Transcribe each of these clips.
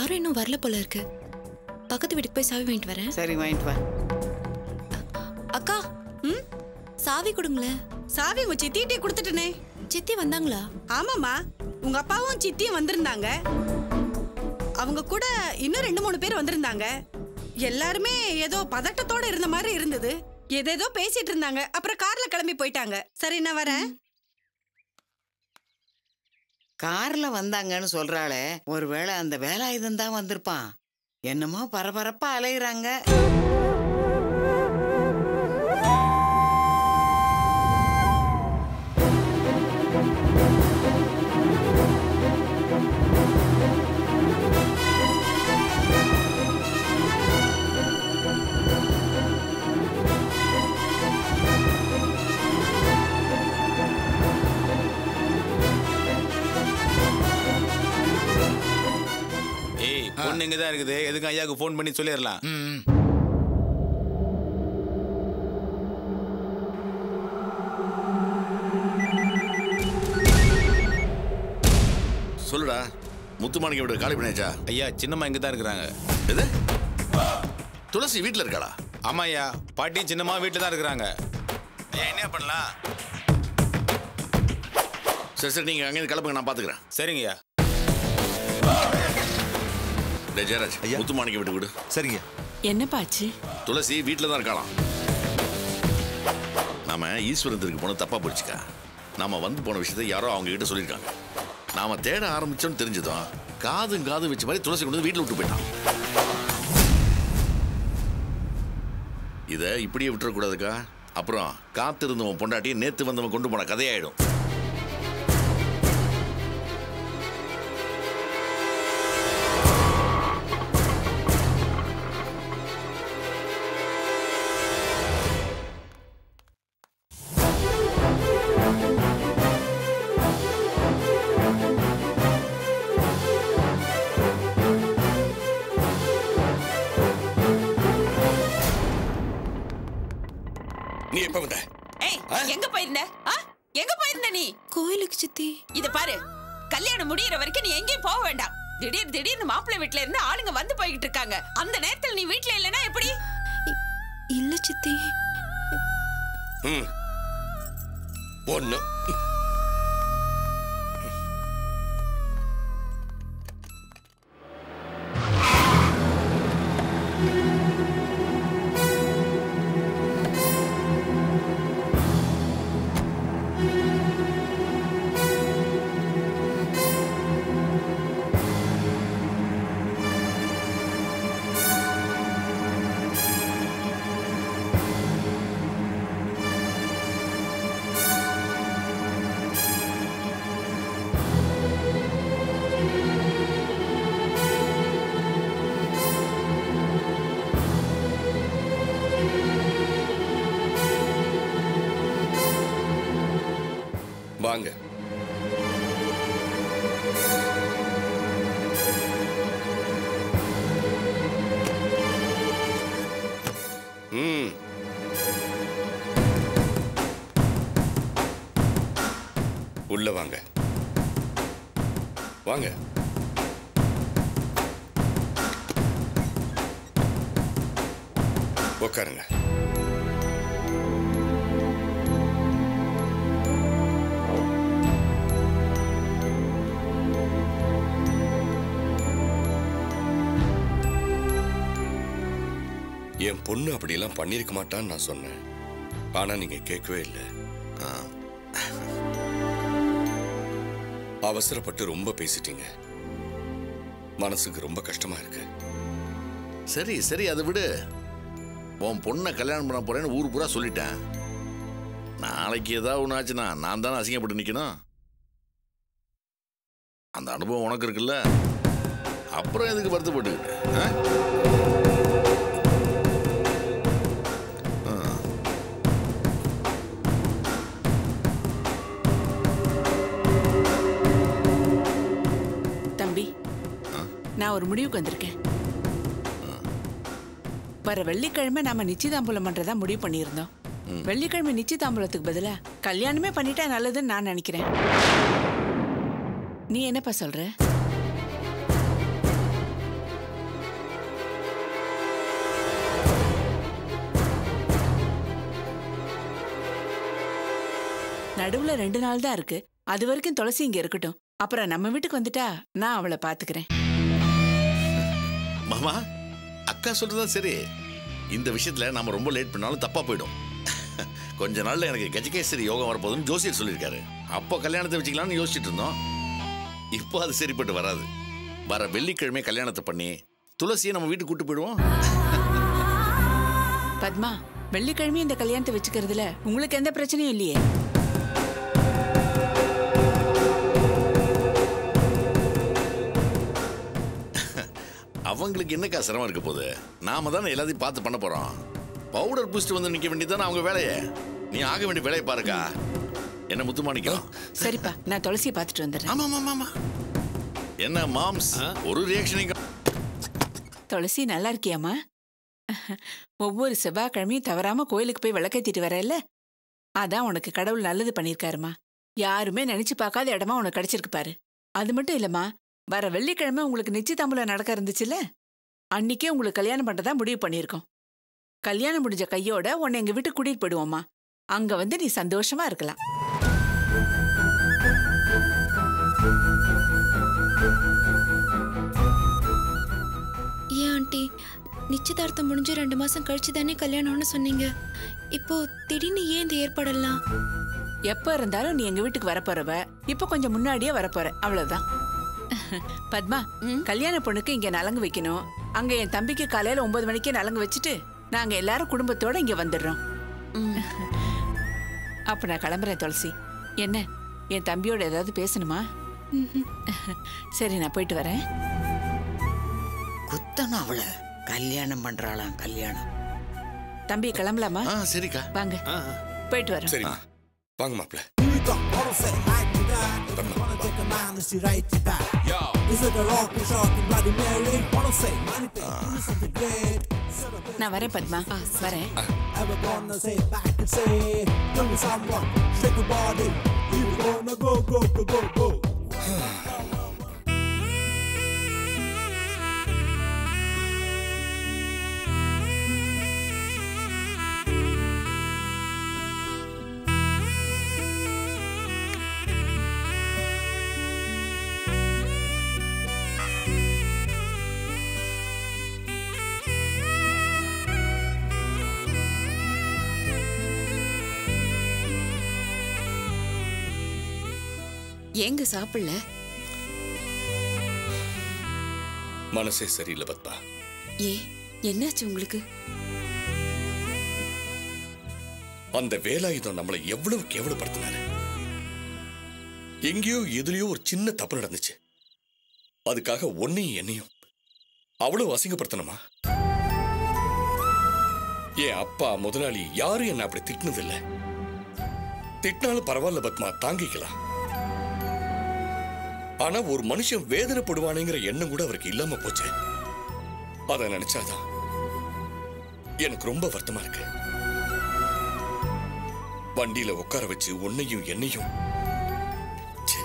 யாரும் இன்னும் வரல போல இருக்கு பக்கத்து வீட்டுக்கு போய் சாவி வாங்கிட்டு வரேன் சரி வாங்கிட்டு வா அக்கா ம் சாவி கொடுங்களேன் சாவி உங்க சித்திகிட்டே கொடுத்துட்டனே சித்தி வந்தாங்களா ஆமாம்மா உங்க அப்பாவும் சித்தியும் வந்திருந்தாங்க அவங்க கூட இன்னும் ரெண்டு மூணு பேர் வந்திருந்தாங்க எல்லாருமே ஏதோ பதட்டத்தோட இருந்த மாதிரி இருந்தது ஏதேதோ பேசிட்டு இருந்தாங்க அப்புறம் கார்ல கிளம்பி போயிட்டாங்க சரி நான் வரேன் கார்ல வந்தாங்கன்னு சொல்றாளே ஒருவேளை அந்த வேலாயுதம் தான் வந்திருப்பான் என்னமோ பரபரப்பா அலையுறாங்க ஏய் பொண்ணு இங்க தான் இருக்குது எதுக்கு ஐயாவுக்கு ஃபோன் பண்ணி சொல்லிடலாம் சொல்லுடா முத்துமாணிக்க விட காலி பண்ணியாச்சா ஐயா சின்னம்மா இங்க தான் இருக்கிறாங்க எது துளசி வீட்டில் இருக்காளா ஆமா ஐயா பாட்டி சின்னம்மா வீட்டில் தான் இருக்கிறாங்க ஐயா என்ன பண்ணலாம் சரி சரி நீங்கள் அங்கேருந்து கிளம்புங்க நான் பார்த்துக்கிறேன் சரிங்க ஐயா டே ஜெயராஜ் ஐயா. முத்துமாணிக்க விட்டு விடு சரிங்க என்னப்பா ஆச்சு துளசி வீட்டில் தான் இருக்காளாம் நாம ஈஸ்வரத்திற்கு போன தப்பா போச்சுக்கா நாம வந்து போன விஷயத்தை யாரோ அவங்க கிட்ட சொல்லியிருக்காங்க நாம தேட ஆரம்பிச்சோம்னு தெரிஞ்சதும் காதும் காதும் வச்ச மாதிரி துளசி கொண்டு வந்து வீட்டில் விட்டு போயிட்டான் இதை இப்படியே விட்டுறக்கூடாதுக்கா அப்புறம் காத்திருந்தவன் பொண்டாட்டியை நேத்து வந்தவன் கொண்டு போன கதையாயிடும் நீ எப்ப வந்த ஏய் எங்க போயிருந்த ஆ? எங்க போயிருந்த நீ கோயிலுக்கு சித்தி இத பாரு கல்யாணம் முடியற வரைக்கும் நீ எங்கேயும் போக வேண்டாம் திடீர் திடீர்னு மாப்பிள்ளை வீட்ல இருந்து ஆளுங்க வந்து போய்கிட்டு இருக்காங்க அந்த நேரத்துல நீ வீட்ல இல்லனா எப்படி இ- இல்ல சித்தி ம் ஒண்ணு வாங்க ம் உள்ள வாங்க வாங்க உட்காருங்க என் பொண்ணு அப்படியெல்லாம் பண்ணியிருக்க மாட்டான்னு நான் சொன்னேன் ஆனா நீங்க கேட்கவே இல்லை அவசரப்பட்டு ரொம்ப பேசிட்டீங்க மனசுக்கு ரொம்ப கஷ்டமா இருக்கு சரி சரி அதை விடு உன் பொண்ணை கல்யாணம் பண்ண போறேன்னு ஊர் பூரா சொல்லிட்டேன் நாளைக்கு ஏதாவது ஒன்று ஆச்சுன்னா நான் தானே அசிங்கப்பட்டு நிற்கணும் அந்த அனுபவம் உனக்கு இருக்குல்ல அப்புறம் எதுக்கு வருத்தப்பட்டுக்கிட்டு ஆ? தம்பி நான் ஒரு முடிவுக்கு வந்திருக்கேன் வர வெள்ளிக்கிழமை நாம நிச்சயதாம்பூலம் பண்றதா முடிவு பண்ணியிருந்தோம் வெள்ளிக்கிழமை நிச்சயதாம்பூலத்துக்கு பதிலா கல்யாணமே பண்ணிட்டா நல்லதுன்னு நான் நினைக்கிறேன் நீ என்னப்பா சொல்ற நடுவுல ரெண்டு நாள் தான் இருக்கு அது வரைக்கும் துளசி இங்க இருக்கட்டும் அப்புறம் நம்ம வீட்டுக்கு வந்துட்டா நான் அவளை பாத்துக்கிறேன் மாமா அக்கா சொல்றதா சரி இந்த விஷயத்துல நாம ரொம்ப லேட் பண்ணாலும் தப்பா போயிடும் கொஞ்ச நாள்ல எனக்கு கஜகேசரி யோகம் வரப்போகுதுன்னு ஜோசியர் சொல்லியிருக்காரு அப்போ கல்யாணத்தை வச்சுக்கலாம்னு யோசிச்சுட்டு இருந்தோம் இப்போ அது சரிப்பட்டு வராது வர வெள்ளிக்கிழமை கல்யாணத்தை பண்ணி துளசியை நம்ம வீட்டுக்கு கூட்டு போயிடுவோம் பத்மா வெள்ளிக்கிழமை இந்த கல்யாணத்தை வச்சுக்கிறதுல உங்களுக்கு எந்த பிரச்சனையும் இல்லையே அவங்களுக்கு என்னக்கா சிரமம் இருக்க போகுது நாம தானே எல்லாத்தையும் பார்த்து பண்ண போறோம் பவுடர் பூஸ்ட் வந்து நிக்க வேண்டியதானே அவங்க வேலையை நீ ஆக வேண்டிய வேலையை பாருக்கா என்ன முத்துமாணிக்கம் சரிப்பா நான் துளசியை பார்த்துட்டு வந்துடுறேன் ஆமா ஆமா ஆமா என்ன மாம்ஸ் ஒரு ரியாக்ஷனிங் துளசி நல்லா இருக்கியாம்மா ஒவ்வொரு செவ்வாய்க்கிழமையும் தவறாம கோயிலுக்கு போய் விளக்கேத்திட்டு வரல அதான் உனக்கு கடவுள் நல்லது பண்ணிருக்காருமா யாருமே நினைச்சு பார்க்காத இடமா உனக்கு கிடைச்சிருக்கு பாரு அது மட்டும் இல்லம்மா வர வெள்ளிக்கிழமை உங்களுக்கு நிச்சயதாம்பலம் நடக்க இருந்துச்சுல்ல அன்னைக்கே உங்களுக்கு கல்யாணம் பண்றதா முடிவு பண்ணியிருக்கோம் கல்யாணம் முடிஞ்ச கையோட உன்னை எங்க வீட்டுக்கு கூட்டிட்டு போயிடுவோம்மா அங்க வந்து நீ சந்தோஷமா இருக்கலாம் ஏன் ஆண்டி நிச்சயதார்த்தம் முடிஞ்சு ரெண்டு மாசம் கழிச்சு தானே கல்யாணம்னு சொன்னீங்க இப்போ திடீர்னு ஏன் இந்த ஏற்பாடெல்லாம் எப்ப இருந்தாலும் நீ எங்க வீட்டுக்கு வரப்போறவ இப்ப கொஞ்சம் முன்னாடியே வரப்போற அவ்வளவுதான் பத்மா கல்யாண பொண்ணுக்கு இங்க நலங்கு வைக்கணும் அங்க என் தம்பிக்கு காலையில ஒன்பது மணிக்கே நலங்கு வச்சுட்டு நாங்க எல்லாரும் குடும்பத்தோட இங்க வந்துடுறோம் அப்ப நான் கிளம்புறேன் துளசி என்ன என் தம்பியோட ஏதாவது பேசணுமா சரி நான் போயிட்டு வரேன் குத்தணும் அவளை கல்யாணம் பண்றாளாம் கல்யாணம் தம்பி கிளம்பலாமா ஆ சரிக்கா வாங்க போயிட்டு வரேன் சரி வாங்க மாப்ள நான் வரேன் பத்மா வரேன் ஏங்க சாப்பிடல மனசே சரியில்லை பத்மா ஏ என்னாச்சு உங்களுக்கு அந்த வேலாயுதம் நம்மளை எவ்வளவு கேவலப்படுத்தினாரு எங்கேயோ எதுலயோ ஒரு சின்ன தப்பு நடந்துச்சு அதுக்காக ஒன்னையும் என்னையும் அவ்வளவு அசிங்கப்படுத்தணுமா என் அப்பா முதலாளி யாரும் என்ன அப்படி திட்டினதில்லை திட்டினாலும் பரவாயில்ல பத்மா தாங்கிக்கலாம் ஆனா ஒரு மனுஷன் வேதனைப்படுவானேங்கிற எண்ணம் கூட அவருக்கு இல்லாம போச்சு அத நினைச்சாதான் எனக்கு ரொம்ப வருத்தமா இருக்கு வண்டியில உட்கார வச்சு உன்னையும் என்னையும் ச்சே.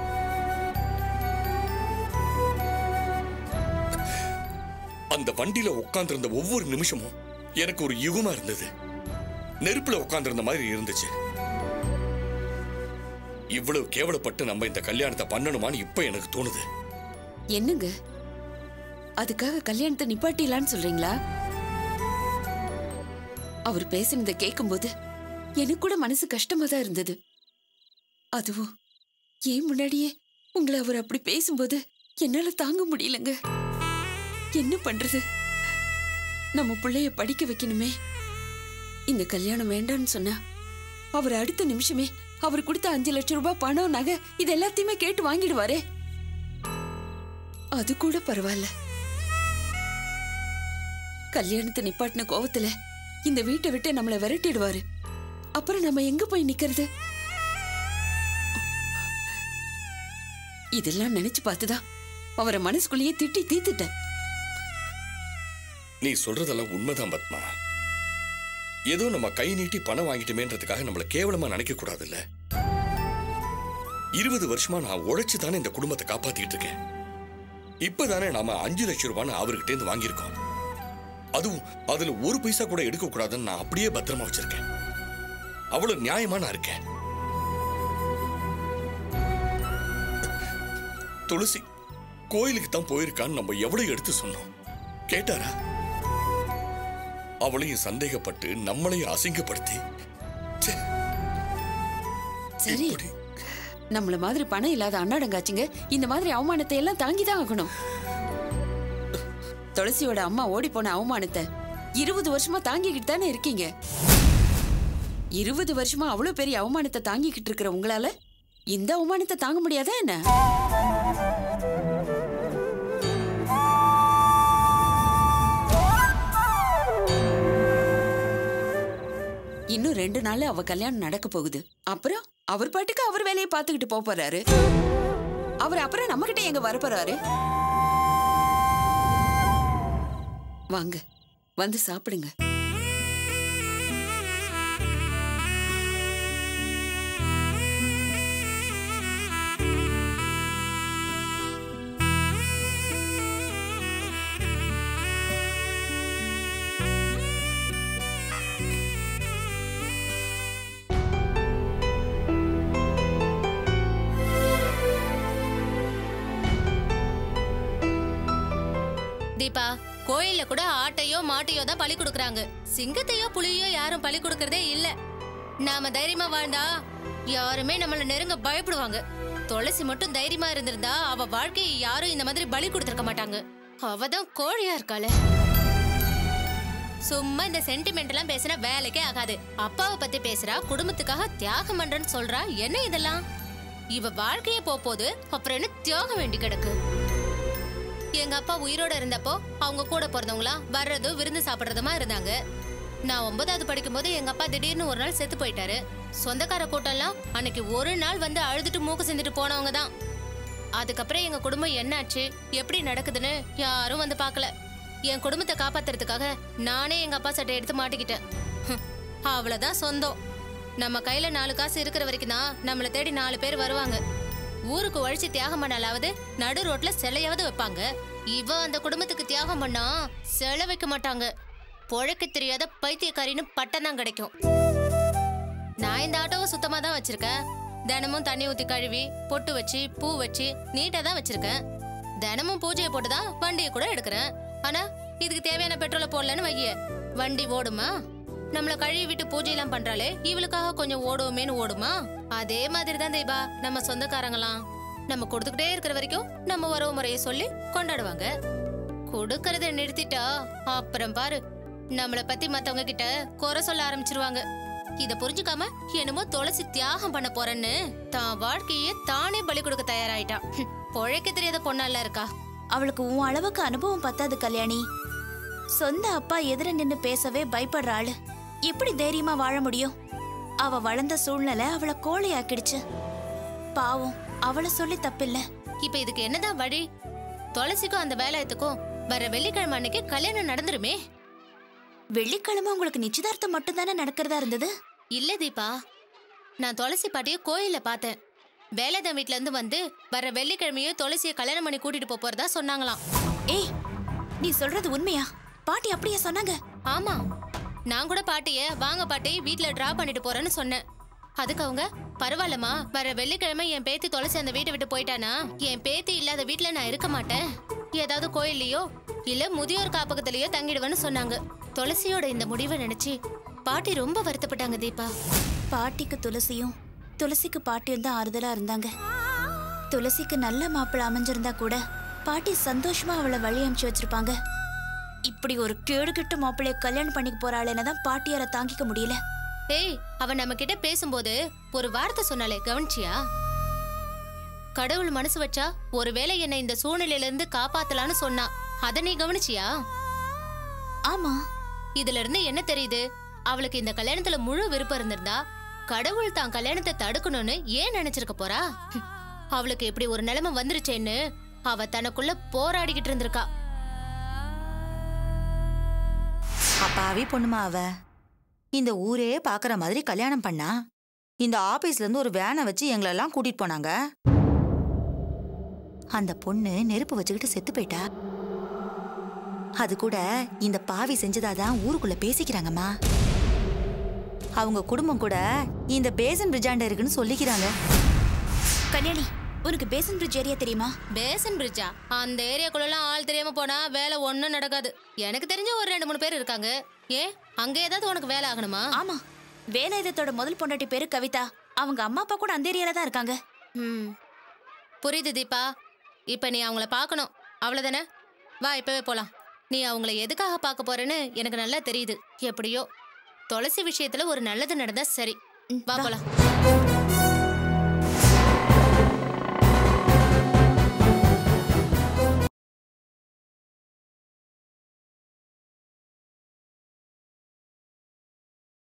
அந்த வண்டியில உட்கார்ந்திருந்த ஒவ்வொரு நிமிஷமும் எனக்கு ஒரு யுகமா இருந்தது நெருப்புல உட்கார்ந்திருந்த மாதிரி இருந்துச்சு இவ்வளவு கேவலப்பட்டு நம்ம இந்த கல்யாணத்தை பண்ணணுமான்னு இப்ப எனக்கு தோணுது என்னங்க அதுக்காக கல்யாணத்தை நிப்பாட்டிடலான்னு சொல்றீங்களா அவர் பேசினதை கேட்கும்போது எனக்கு கூட மனசு கஷ்டமா தான் இருந்தது அதுவும் ஏன் முன்னாடியே உங்களை அவர் அப்படி பேசும்போது என்னால தாங்க முடியலங்க என்ன பண்றது நம்ம பிள்ளைய படிக்க வைக்கணுமே இந்த கல்யாணம் வேண்டான்னு சொன்னா அவர் அடுத்த நிமிஷமே அவர் கொடுத்த அஞ்சு லட்சம் ரூபாய் பணம் நகை இது எல்லாத்தையுமே கேட்டு வாங்கிடுவாரே அது கூட பரவாயில்ல கல்யாணத்தை நிப்பாட்டின கோவத்துல இந்த வீட்டை விட்டு நம்மளை விரட்டிடுவாரு அப்புறம் நம்ம எங்க போய் நிக்கிறது இதெல்லாம் நினைச்சு பார்த்துதான் அவரை மனசுக்குள்ளேயே திட்டி தீத்துட்டேன் நீ சொல்றதெல்லாம் உண்மைதான் பத்மா ஏதோ நம்ம கை நீட்டி பணம் வாங்கிட்டோமேன்றதுக்காக நம்மள கேவலமா நினைக்க கூடாதுல்ல இருபது வருஷமா நான் உழைச்சு தானே இந்த குடும்பத்தை காப்பாத்திட்டு இருக்கேன் இப்பதானே நாம அஞ்சு லட்சம் ரூபான்னு அவர்கிட்ட இருந்து வாங்கியிருக்கோம் அதுவும் அதுல ஒரு பைசா கூட எடுக்க கூடாதுன்னு நான் அப்படியே பத்திரமா வச்சிருக்கேன் அவ்வளவு நியாயமா நான் இருக்கேன் துளசி கோயிலுக்கு தான் போயிருக்கான்னு நம்ம எவ்வளவு எடுத்து சொன்னோம் கேட்டாரா அவளையும் சந்தேகப்பட்டு நம்மளையும் அசிங்கப்படுத்தி ச்சே, சரி இப்படி நம்மள மாதிரி பணம் இல்லாத அண்ணாடங்காச்சிங்க இந்த மாதிரி அவமானத்தை எல்லாம் தாங்கி தான் ஆகணும் துளசியோட அம்மா ஓடி போன அவமானத்தை இருபது வருஷமா தாங்கிக்கிட்டு தானே இருக்கீங்க இருபது வருஷமா அவ்வளவு பெரிய அவமானத்தை தாங்கிக்கிட்டு இருக்கிற உங்களால இந்த அவமானத்தை தாங்க முடியாதா என்ன இன்னும் ரெண்டு நாள்ல அவ கல்யாணம் நடக்க போகுது அப்புறம் அவர் பாட்டுக்கு அவர் வேலையை பார்த்துக்கிட்டு போப் போறாரு அவர் அப்புறம் நம்ம கிட்ட எங்க வரப்போறாரு வாங்க வந்து சாப்பிடுங்க தீபா கோயில்ல கூட ஆட்டையோ மாட்டையோ தான் பலி கொடுக்கறாங்க சிங்கத்தையோ புலியோ யாரும் பலி கொடுக்கறதே இல்ல நாம தைரியமா வாழ்ந்தா யாருமே நம்மள நெருங்க பயப்படுவாங்க துளசி மட்டும் தைரியமா இருந்திருந்தா அவ வாழ்க்கையை யாரும் இந்த மாதிரி பலி கொடுத்திருக்க மாட்டாங்க அவ தான் கோழியா இருக்காளே சும்மா இந்த சென்டிமெண்ட் எல்லாம் பேசினா வேலைக்கே ஆகாது அப்பாவை பத்தி பேசுறா குடும்பத்துக்காக தியாகம் பண்றேன்னு சொல்றா என்ன இதெல்லாம் இவ வாழ்க்கையே போகுது அப்புறம் என்ன தியாகம் வேண்டி கிடக்கு எங்க அப்பா உயிரோட இருந்தப்போ அவங்க கூட பிறந்தவங்களாம் வர்றதும் விருந்து சாப்பிடுறதுமா இருந்தாங்க நான் ஒன்பதாவது படிக்கும்போது எங்க அப்பா திடீர்னு ஒரு நாள் செத்து போயிட்டாரு சொந்தக்கார கூட்டம்லாம் அன்னைக்கு ஒரு நாள் வந்து அழுதுட்டு மூக்கு சிந்துட்டு போனவங்க தான் அதுக்கப்புறம் எங்க குடும்பம் என்னாச்சு எப்படி நடக்குதுன்னு யாரும் வந்து பார்க்கல என் குடும்பத்தை காப்பாத்துறதுக்காக நானே எங்க அப்பா சட்டை எடுத்து மாட்டிக்கிட்டேன் ஹம், அவ்வளவுதான் சொந்தம் நம்ம கையில நாலு காசு இருக்கிற வரைக்கும் தான் நம்மளை தேடி நாலு பேர் வருவாங்க ஊருக்கு உழைச்சி தியாகம் பண்ணாலாவது நடு ரோட்ல சிலையாவது வைப்பாங்க இவ அந்த குடும்பத்துக்கு தியாகம் பண்ணா சிலை வைக்க மாட்டாங்க பொழைக்க தெரியாத பைத்தியக்காரின்னு பட்டம் தான் கிடைக்கும் நான் இந்த ஆட்டோவை சுத்தமா தான் வச்சிருக்கேன் தினமும் தண்ணி ஊத்தி கழுவி பொட்டு வச்சு பூ வச்சு நீட்டா தான் வச்சிருக்கேன் தினமும் பூஜையை போட்டு தான் வண்டியை கூட எடுக்கிறேன் ஆனா இதுக்கு தேவையான பெட்ரோலை போடலன்னு வைய வண்டி ஓடுமா நம்மள கழுவி விட்டு பூஜையெல்லாம் பண்றாளே இவளுக்காக கொஞ்சம் ஓடுவோமேன்னு ஓடுமா அதே மாதிரி தான் தீபா நம்ம சொந்தக்காரங்களாம் நம்ம கொடுத்துக்கிட்டே இருக்கிற வரைக்கும் நம்ம உறவு முறையை சொல்லி கொண்டாடுவாங்க கொடுக்கறத நிறுத்திட்டா அப்புறம் பாரு நம்மள பத்தி மத்தவங்க கிட்ட குறை சொல்ல ஆரம்பிச்சிருவாங்க இத புரிஞ்சுக்காம என்னமோ துளசி தியாகம் பண்ண போறேன்னு தான் வாழ்க்கையே தானே பலி கொடுக்க தயாராயிட்டா ஹம், பொழைக்க தெரியாத பொண்ணால இருக்கா அவளுக்கு உன் அளவுக்கு அனுபவம் பத்தாது கல்யாணி சொந்த அப்பா எதிர நின்னு பேசவே பயப்படுற ஆளு எப்படி தைரியமா வாழ முடியும் அவ வளர்ந்த சூழ்நிலை அவளை கோழையாக்கிடுச்சு பாவம் அவளை சொல்லி தப்பில்ல இப்ப இதுக்கு என்னதான் வழி துளசிக்கும் அந்த வேலாயத்துக்கும் வர வெள்ளிக்கிழமை அன்னைக்கு கல்யாணம் நடந்துருமே வெள்ளிக்கிழமை உங்களுக்கு நிச்சயதார்த்தம் மட்டும் தானே நடக்கிறதா இருந்தது இல்ல தீபா நான் துளசி பாட்டிய கோயில்ல பார்த்தேன் வேலாயுதம் வீட்ல இருந்து வந்து வர வெள்ளிக்கிழமையோ துளசியை கல்யாணம் பண்ணி கூட்டிட்டு போப் போறதா சொன்னாங்களாம் ஏய் நீ சொல்றது உண்மையா பாட்டி அப்படியே சொன்னாங்க ஆமா நான் கூட பாட்டிய வாங்க பாட்டி வீட்ல டிரா பண்ணிட்டு போறேன்னு சொன்னேன் அதுக்கு அவங்க பரவாயில்லம்மா வர வெள்ளிக்கிழமை என் பேத்தி துளசி அந்த வீட்டை விட்டு போயிட்டானா என் பேத்தி இல்லாத வீட்ல நான் இருக்க மாட்டேன் ஏதாவது கோயில்லையோ இல்ல முதியோர் காப்பகத்திலயோ தங்கிடுவேன்னு சொன்னாங்க துளசியோட இந்த முடிவை நினைச்சு பாட்டி ரொம்ப வருத்தப்பட்டாங்க தீபா பாட்டிக்கு துளசியும் துளசிக்கு பாட்டியும் தான் ஆறுதலா இருந்தாங்க துளசிக்கு நல்ல மாப்பிள்ளை அமைஞ்சிருந்தா கூட பாட்டி சந்தோஷமா அவளை வழி அனுப்பிச்சு வச்சிருப்பாங்க இப்படி ஒரு கேடுகெட்ட மாப்பிள்ளைய கல்யாணம் பண்ணிக்க போறாளேன்னு தான் பாட்டியால தாங்கிக்க முடியல ஏய் அவ நம்ம கிட்ட பேசும்போது ஒரு வார்த்தை சொன்னாலே கவனிச்சியா கடவுள் மனசு வச்சா ஒருவேளை என்னை இந்த சூழ்நிலையில இருந்து காப்பாத்தலான்னு சொன்னா அத நீ கவனிச்சியா ஆமா இதுல இருந்து என்ன தெரியுது அவளுக்கு இந்த கல்யாணத்துல முழு விருப்பம் இருந்திருந்தா கடவுள் தான் கல்யாணத்தை தடுக்கணும்னு ஏன் நினைச்சிருக்க போறா ஹம், அவளுக்கு இப்படி ஒரு நிலைமை வந்துருச்சேன்னு அவ தனக்குள்ள போராடிக்கிட்டு இருந்திருக்கா அப்பாவி பொண்ணுமா அவ இந்த ஊரே பாக்குற மாதிரி கல்யாணம் பண்ணா இந்த ஆபீஸ்ல இருந்து ஒரு வேனை வச்சு எங்களெல்லாம் கூட்டிட்டு போனாங்க அந்த பொண்ணு நெருப்பு வச்சுக்கிட்டு செத்து போயிட்டா அது கூட இந்த பாவி செஞ்சதாதான் ஊருக்குள்ள பேசிக்கிறாங்கம்மா அவங்க குடும்பம் கூட இந்த பேசன் பிரிட்ஜாண்ட இருக்குன்னு சொல்லிக்கிறாங்க கல்யாணி உனக்கு பேசன் பிரிட்ஜ் ஏரியா தெரியுமா பேசன் பிரிட்ஜா அந்த ஏரியாக்குள்ளலாம் ஆள் தெரியாம போனா வேலை ஒன்றும் நடக்காது எனக்கு தெரிஞ்ச ஒரு ரெண்டு மூணு பேர் இருக்காங்க ஏன் அங்க ஏதாவது உனக்கு வேலை ஆகணுமா ஆமா வேலாயுதத்தோட முதல் பொண்டாட்டி பேரு கவிதா அவங்க அம்மா அப்பா கூட அந்த ஏரியால தான் இருக்காங்க ம் புரியுது தீபா இப்போ நீ அவங்கள பார்க்கணும் அவ்வளோதானே வா இப்பவே போலாம் நீ அவங்கள எதுக்காக பார்க்க போறேன்னு எனக்கு நல்லா தெரியுது எப்படியோ துளசி விஷயத்துல ஒரு நல்லது நடந்தா சரி வா போலாம்